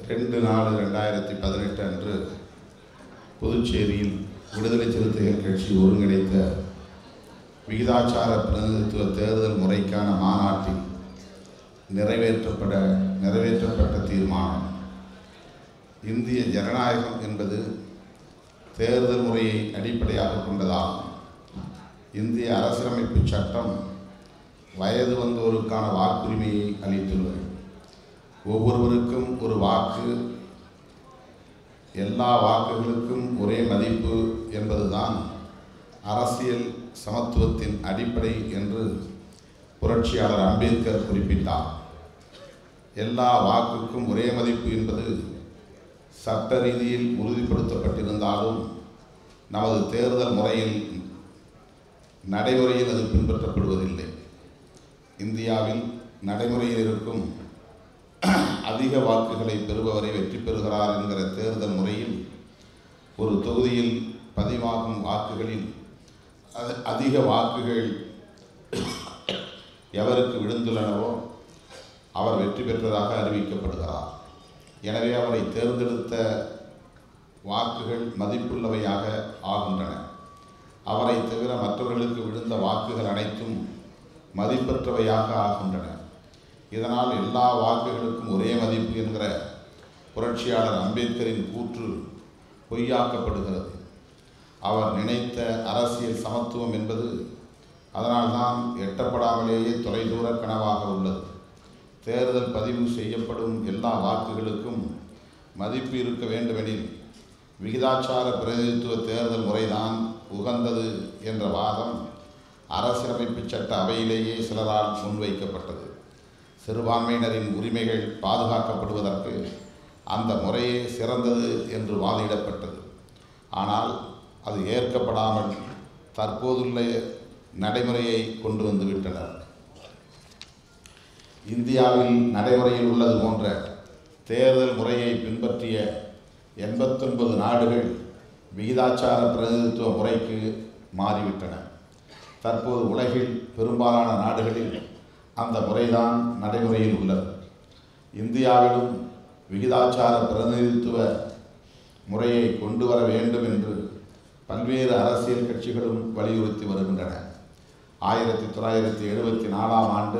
ரெண்டு நாலு ரெண்டாயிரத்தி பதினெட்டு அன்று புதுச்சேரியில் விடுதலை சிறுத்தைகள் கட்சி ஒருங்கிணைத்த விகிதாச்சார பிரதிநிதித்துவ தேர்தல் முறைக்கான மாநாட்டில் நிறைவேற்றப்பட நிறைவேற்றப்பட்ட தீர்மானம் இந்திய ஜனநாயகம் என்பது தேர்தல் முறையை அடிப்படையாக கொண்டதாகும் இந்திய அரசியலமைப்பு சட்டம் வயது வந்தோருக்கான வாக்குரிமையை அளித்துள்ளது ஒவ்வொருவருக்கும் ஒரு வாக்கு எல்லா வாக்குகளுக்கும் ஒரே மதிப்பு என்பதுதான் அரசியல் சமத்துவத்தின் அடிப்படை என்று புரட்சியாளர் அம்பேத்கர் குறிப்பிட்டார் எல்லா வாக்குக்கும் ஒரே மதிப்பு என்பது சட்ட ரீதியில் உறுதிப்படுத்தப்பட்டிருந்தாலும் நமது தேர்தல் முறையில் நடைமுறையில் அது பின்பற்றப்படுவதில்லை இந்தியாவில் நடைமுறையில் இருக்கும் அதிக வாக்குகளை பெறுபவரை வெற்றி பெறுகிறார் என்கிற தேர்தல் முறையில் ஒரு தொகுதியில் பதிவாகும் வாக்குகளில் அ- அதிக வாக்குகள் எவருக்கு விழுந்துள்ளனவோ அவர் வெற்றி பெற்றதாக அறிவிக்கப்படுகிறார் எனவே அவரை தேர்ந்தெடுத்த வாக்குகள் மதிப்புள்ளவையாக ஆகின்றன அவரை தவிர மற்றவர்களுக்கு விழுந்த வாக்குகள் அனைத்தும் மதிப்பற்றவையாக ஆகின்றன இதனால் எல்லா வாக்குகளுக்கும் ஒரே மதிப்பு என்கிற புரட்சியாளர் அம்பேத்கரின் கூற்று பொய்யாக்கப்படுகிறது அவர் நினைத்த அரசியல் சமத்துவம் என்பது அதனால்தான் எட்டப்படாமலேயே தொலைதூர கனவாக உள்ளது தேர்தல் பதிவு செய்யப்படும் எல்லா வாக்குகளுக்கும் மதிப்பு இருக்க வேண்டுமெனில் விகிதாச்சார பிரதிநிதித்துவ தேர்தல் முறைதான் உகந்தது என்ற வாதம் அரசியலமைப்பு சட்ட அவையிலேயே சிலரால் முன்வைக்கப்பட்டது சிறுபான்மையினரின் உரிமைகள் பாதுகாக்கப்படுவதற்கு அந்த முறையே சிறந்தது என்று வாதிடப்பட்டது ஆனால் அது ஏற்கப்படாமல் தற்போதுள்ள நடைமுறையை கொண்டு வந்து விட்டனர் இந்தியாவில் நடைமுறையில் உள்ளது போன்ற தேர்தல் முறையை பின்பற்றிய எண்பத்தொன்பது நாடுகள் விகிதாச்சார பிரதிநிதித்துவ முறைக்கு மாறிவிட்டன தற்போது உலகில் பெரும்பாலான நாடுகளில் அந்த முறைதான் நடைமுறையில் உள்ளது இந்தியாவிலும் விகிதாச்சார பிரதிநிதித்துவ முறையை கொண்டு வர வேண்டும் என்று பல்வேறு அரசியல் கட்சிகளும் வலியுறுத்தி வருகின்றன ஆயிரத்தி தொள்ளாயிரத்தி எழுபத்தி நாலாம் ஆண்டு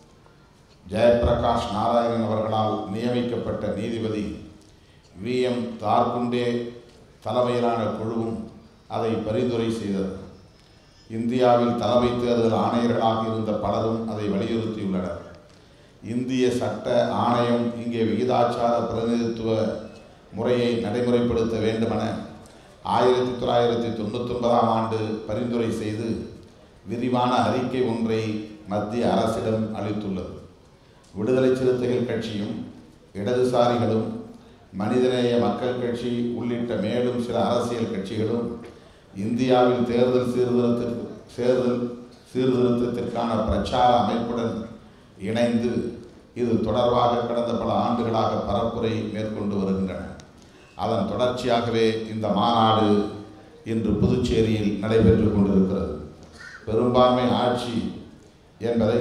ஜெயப்பிரகாஷ் நாராயணன் அவர்களால் நியமிக்கப்பட்ட நீதிபதி வி எம் தார்குண்டே தலைமையிலான குழுவும் அதை பரிந்துரை செய்தது இந்தியாவில் தலைமை தேர்தல் ஆணையர்களாக இருந்த பலரும் அதை வலியுறுத்தியுள்ளனர் இந்திய சட்ட ஆணையம் இங்கே விகிதாச்சார பிரதிநிதித்துவ முறையை நடைமுறைப்படுத்த வேண்டுமென ஆயிரத்தி தொள்ளாயிரத்தி தொண்ணூத்தொன்பதாம் ஆண்டு பரிந்துரை செய்து விரிவான அறிக்கை ஒன்றை மத்திய அரசிடம் அளித்துள்ளது விடுதலை சிறுத்தைகள் கட்சியும் இடதுசாரிகளும் மனிதநேய மக்கள் கட்சி உள்ளிட்ட மேலும் சில அரசியல் கட்சிகளும் இந்தியாவில் தேர்தல் சீர்திருத்தத்திற்கு தேர்தல் சீர்திருத்தத்திற்கான பிரச்சார அமைப்புடன் இணைந்து இது தொடர்பாக கடந்த பல ஆண்டுகளாக பரப்புரை மேற்கொண்டு வருகின்றன அதன் தொடர்ச்சியாகவே இந்த மாநாடு இன்று புதுச்சேரியில் நடைபெற்று கொண்டிருக்கிறது பெரும்பான்மை ஆட்சி என்பதை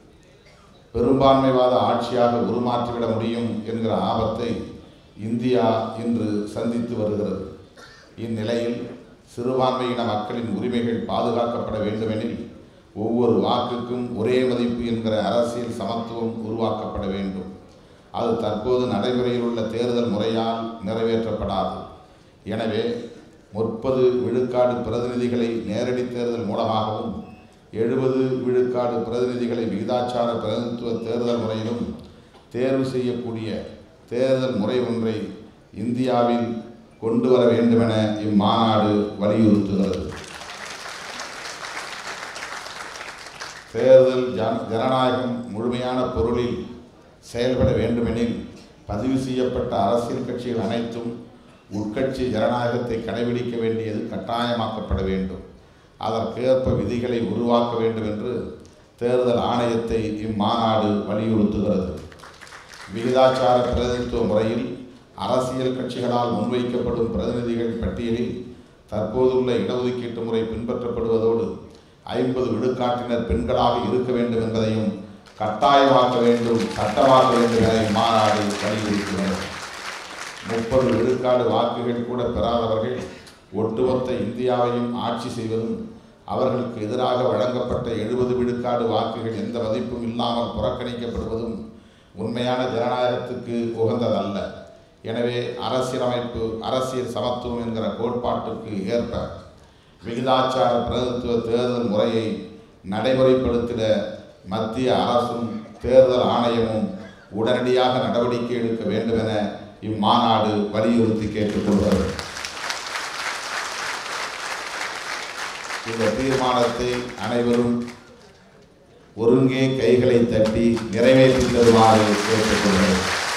பெரும்பான்மைவாத ஆட்சியாக உருமாற்றிவிட முடியும் என்கிற ஆபத்தை இந்தியா இன்று சந்தித்து வருகிறது இந்நிலையில் சிறுபான்மையின மக்களின் உரிமைகள் பாதுகாக்கப்பட வேண்டுமெனில் ஒவ்வொரு வாக்குக்கும் ஒரே மதிப்பு என்கிற அரசியல் சமத்துவம் உருவாக்கப்பட வேண்டும் அது தற்போது நடைமுறையில் உள்ள தேர்தல் முறையால் நிறைவேற்றப்படாது எனவே முப்பது விழுக்காடு பிரதிநிதிகளை நேரடி தேர்தல் மூலமாகவும் எழுபது விழுக்காடு பிரதிநிதிகளை விகிதாச்சார பிரதிநிதித்துவ தேர்தல் முறையிலும் தேர்வு செய்யக்கூடிய தேர்தல் முறை ஒன்றை இந்தியாவில் கொண்டு வர வேண்டுமென இம்மாநாடு வலியுறுத்துகிறது தேர்தல் ஜன ஜனநாயகம் முழுமையான பொருளில் செயல்பட வேண்டுமெனில் பதிவு செய்யப்பட்ட அரசியல் கட்சிகள் அனைத்தும் உட்கட்சி ஜனநாயகத்தை கடைபிடிக்க வேண்டியது கட்டாயமாக்கப்பட வேண்டும் அதற்கேற்ப விதிகளை உருவாக்க வேண்டும் என்று தேர்தல் ஆணையத்தை இம்மாநாடு வலியுறுத்துகிறது விகிதாச்சார பிரதிநிதித்துவ முறையில் அரசியல் கட்சிகளால் முன்வைக்கப்படும் பிரதிநிதிகள் பட்டியலில் தற்போதுள்ள இடஒதுக்கீட்டு முறை பின்பற்றப்படுவதோடு ஐம்பது விழுக்காட்டினர் பெண்களாக இருக்க வேண்டும் என்பதையும் கட்டாயமாக்க வேண்டும் சட்டமாக்க வேண்டும் என இம்மாநாடு வலியுறுத்துகிறது முப்பது விழுக்காடு வாக்குகள் கூட பெறாதவர்கள் ஒட்டுமொத்த இந்தியாவையும் ஆட்சி செய்வதும் அவர்களுக்கு எதிராக வழங்கப்பட்ட எழுபது விழுக்காடு வாக்குகள் எந்த மதிப்பும் இல்லாமல் புறக்கணிக்கப்படுவதும் உண்மையான ஜனநாயகத்துக்கு உகந்ததல்ல எனவே அரசியலமைப்பு அரசியல் சமத்துவம் என்கிற கோட்பாட்டுக்கு ஏற்ப விகிதாச்சார பிரதித்துவ தேர்தல் முறையை நடைமுறைப்படுத்திட மத்திய அரசும் தேர்தல் ஆணையமும் உடனடியாக நடவடிக்கை எடுக்க வேண்டும் என இம்மாநாடு வலியுறுத்தி கேட்டுக்கொள்கிறது இந்த தீர்மானத்தை அனைவரும் ஒருங்கே கைகளை தட்டி நிறைவேற்றி தருமாறு கேட்டுக்கொள்கிறேன்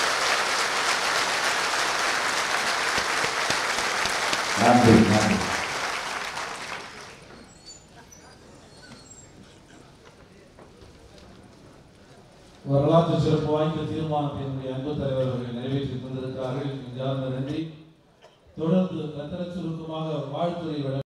நன்றி நன்றி வரலாற்று சிறப்பு வாய்ந்த தீர்மானத்தை நம்முடைய அன்பு தலைவர் அவர்கள் நிறைவேற்றி தந்திருக்கிறார்கள் நன்றி தொடர்ந்து ரத்தன சுருக்கமாக வாழ்த்துறை வழங்க